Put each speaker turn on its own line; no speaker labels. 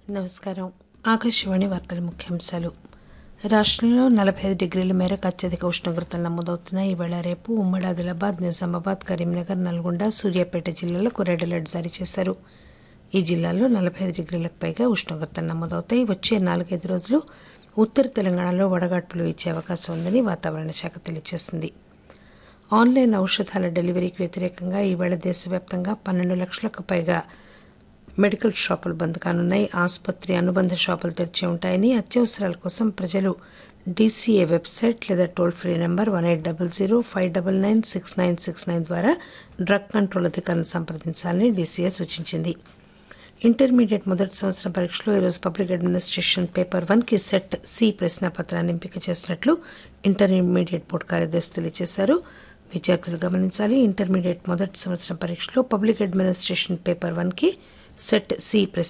నమస్కారం ఆకాశవాణి వార్తల ముఖ్యాంశాలు రాష్టంలో నలభై ఐదు డిగ్రీల మేరకు అత్యధిక ఉష్ణోగ్రతలు నమోదవుతున్నాయి ఈవేళ రేపు ఉమ్మడి ఆదిలాబాద్ నిజామాబాద్ కరీంనగర్ నల్గొండ సూర్యాపేట జిల్లాలకు రెడ్ అలర్ట్ జారీ చేశారు ఈ జిల్లాల్లో నలభై ఐదు డిగ్రీలకు పైగా ఉష్ణోగ్రతలు నమోదవుతాయి వచ్చే నాలుగైదు రోజులు ఉత్తర తెలంగాణలో వడగాడ్పులు ఇచ్చే అవకాశం ఉందని వాతావరణ శాఖ తెలియజేసింది ఆన్లైన్ ఔషధాల డెలివరీకి వ్యతిరేకంగా ఈవేళ దేశవ్యాప్తంగా పన్నెండు లక్షలకు పైగా మెడికల్ షాపులు బంద్ కానున్నాయి ఆసుపత్రి అనుబంధ షాపులు తెరిచి ఉంటాయని అత్యవసరాల కోసం ప్రజలు డీసీఏ వెబ్సైట్ లేదా toll free number one eight double zero five double nine six nine six nine ద్వారా డ్రగ్ కంట్రోల్ అధికారులను సంప్రదించాలని డీసీఏ సూచించింది ఇంటర్మీడియట్ మొదటి సంవత్సరం పరీక్షలో ఈరోజు పబ్లిక్ అడ్మినిస్ట్రేషన్ పేపర్ వన్ కి సెట్ సి ప్రశ్నాపత్రాన్ని ఎంపిక చేసినట్లు ఇంటర్మీడియట్ బోర్డు కార్యదర్శి తెలియజేశారు విద్యార్థులు గమనించాలి ఇంటర్మీడియట్ మొదటి సంవత్సరం పరీక్షలో పబ్లిక్ అడ్మినిస్ట్రేషన్ పేపర్ వన్ కి సెట్ సి ప్రశ్న